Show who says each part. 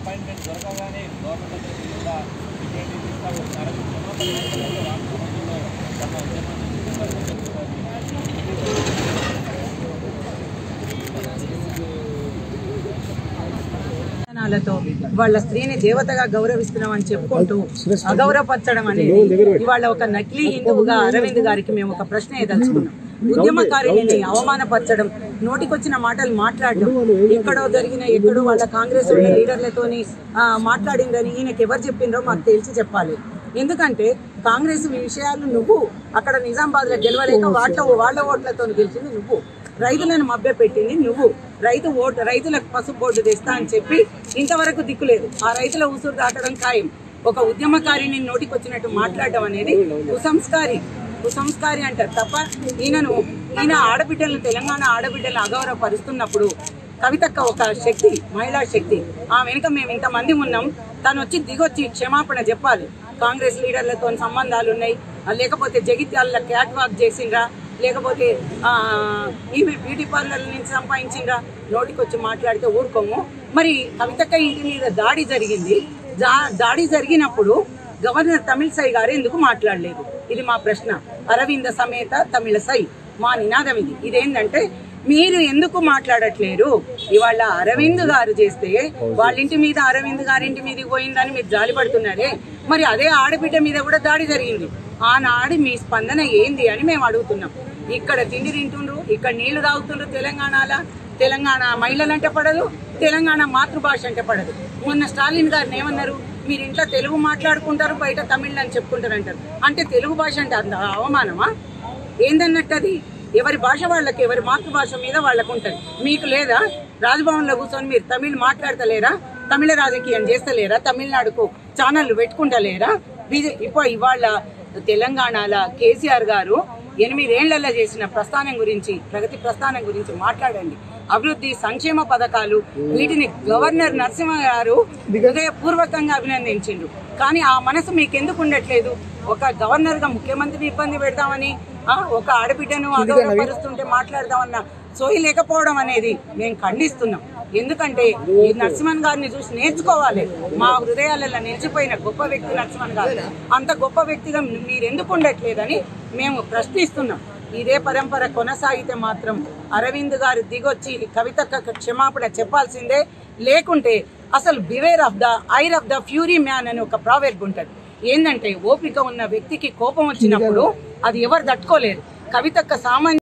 Speaker 1: appointment దొరకగానే government దగ్గరికి కూడా ticket ఇస్తారు అరవింద్ క్షమాపణ చెప్పాలంటే రాష్ట్ర ప్రభుత్వంలో తమ ఉద్యమాన్ని
Speaker 2: విధానాలతో వాళ్ళ స్త్రీని దేవతగా గౌరవిస్తున్నామని చెప్పుకుంటూ అగౌరవపరచడం అనేది ఇవాళ ఒక నకిలీ హిందువుగా అరవింద్ గారికి మేము ఒక ప్రశ్న ఏదలుచుకున్నాం ఉద్యమకారిని అవమానపరచడం నోటికొచ్చిన మాటలు మాట్లాడడం ఎక్కడో జరిగిన ఎక్కడో వాళ్ళ కాంగ్రెస్ వాళ్ళ లీడర్లతోని ఆ, మాట్లాడిందని ఈయనకి ఎవరు చెప్పిండ్రో మాకు తెలిసి చెప్పాలి ఎందుకంటే కాంగ్రెస్ విషయాలు నువ్వు అక్కడ నిజామాబాద్ లో గెలవలేక వాళ్ళ వాళ్ళ ఓట్లతో గెలిచింది నువ్వు రైతులను మభ్యపెట్టింది నువ్వు రైతు ఓటు రైతులకు పసుపు బోర్డు తెస్తా అని చెప్పి ఇంతవరకు దిక్కులేదు ఆ రైతుల ఉసురు దాటడం ఖాయం ఒక ఉద్యమకారిని నోటికొచ్చినట్టు మాట్లాడడం అనేది కుసంస్కారి కుసంస్కారి అంటారు తప్ప ఈయనను ఈయన ఆడబిడ్డలను తెలంగాణ ఆడబిడ్డలను అగౌరవపరుస్తున్నప్పుడు కవితక్క ఒక శక్తి మహిళా శక్తి ఆ వెనుక మేము ఇంతమంది ఉన్నాం తను వచ్చి దిగొచ్చి క్షమాపణ చెప్పాలి కాంగ్రెస్ లీడర్లతో సంబంధాలు ఉన్నాయి ఆ లేకపోతే జగిత్యాల క్యాట్ వాక్ చేసిండ్రా లేకపోతే ఆ, ఈమె బ్యూటీ పార్లర్ నుంచి సంపాదించిండ్రా నోటికి వచ్చి మాట్లాడితే ఊరుకోము మరి కవితక్క ఇంటి మీద దాడి జరిగింది దా- దాడి జరిగినప్పుడు గవర్నర్ తమిళసై గారు ఎందుకు మాట్లాడలేదు ఇది మా ప్రశ్న అరవింద సమేత తమిళసై మా నినాదం ఇది ఇదేంటంటే మీరు ఎందుకు మాట్లాడట్లేరు ఇవాళ అరవింద్ గారు చేస్తే వాళ్ళ ఇంటి మీద అరవింద్ గారింటి మీదకి పోయిందని మీరు జాలి పడుతున్నారే మరి అదే ఆడబిడ్డ మీద కూడా దాడి జరిగింది ఆనాడు మీ స్పందన ఏంది అని మేము అడుగుతున్నాం ఇక్కడ తిండి తింటుండ్రు ఇక్కడ నీళ్లు తాగుతుండ్రు తెలంగాణలో తెలంగాణ మహిళలంటే పడదు తెలంగాణ మాతృభాష అంటే పడదు మొన్న స్టాలిన్ గారిని ఏమన్నారు మీరు ఇంట్లో తెలుగు మాట్లాడుకుంటారు బయట తమిళ్ అని చెప్పుకుంటారు అంటారు అంటే తెలుగు భాష అంటే అంత అవమానమా ఏందన్నట్టు అది ఎవరి భాష వాళ్ళకి ఎవరి మాతృభాష మీద వాళ్ళకు ఉంటది మీకు లేదా రాజ్భవన్ లో కూర్చొని మీరు తమిళ్ మాట్లాడతలేరా తమిళ రాజకీయం చేస్తలేరా తమిళనాడుకు ఛానళ్ళు పెట్టుకుంటలేరా బీజేపీ ఇప్పుడు ఇవాళ తెలంగాణలో కేసీఆర్ గారు ఎనిమిదేళ్లలో చేసిన ప్రస్థానం గురించి ప్రగతి ప్రస్థానం గురించి మాట్లాడండి అభివృద్ధి సంక్షేమ పథకాలు వీటిని గవర్నర్ నరసింహ గారు హృదయపూర్వకంగా అభినందించిండ్రు కానీ ఆ మనసు మీకు ఎందుకు ఉండట్లేదు ఒక గవర్నర్ గా ముఖ్యమంత్రిని ఇబ్బంది పెడతామని ఆ, ఒక ఆడబిడ్డను అగౌరవపరుస్తుంటే మాట్లాడదామన్న సోయి లేకపోవడం అనేది మేము ఖండిస్తున్నాం ఎందుకంటే ఈ నరసింహన్ గారిని చూసి నేర్చుకోవాలి మా హృదయాలలో నిలిచిపోయిన గొప్ప వ్యక్తి నరసింహన్ గారు అంత గొప్ప వ్యక్తిగా మీరు ఎందుకు ఉండట్లేదని మేము ప్రశ్నిస్తున్నాం ఇదే పరంపర కొనసాగితే మాత్రం అరవింద్ గారు దిగొచ్చి కవితక్క క్షమాపణ చెప్పాల్సిందే లేకుంటే అసలు beware of the ire of the fury man అని ఒక ప్రావెర్బ్ ఉంటుంది ఏంటంటే ఓపిక ఉన్న వ్యక్తికి కోపం వచ్చినప్పుడు అది ఎవరు తట్టుకోలేరు కవితక్క సామాన్య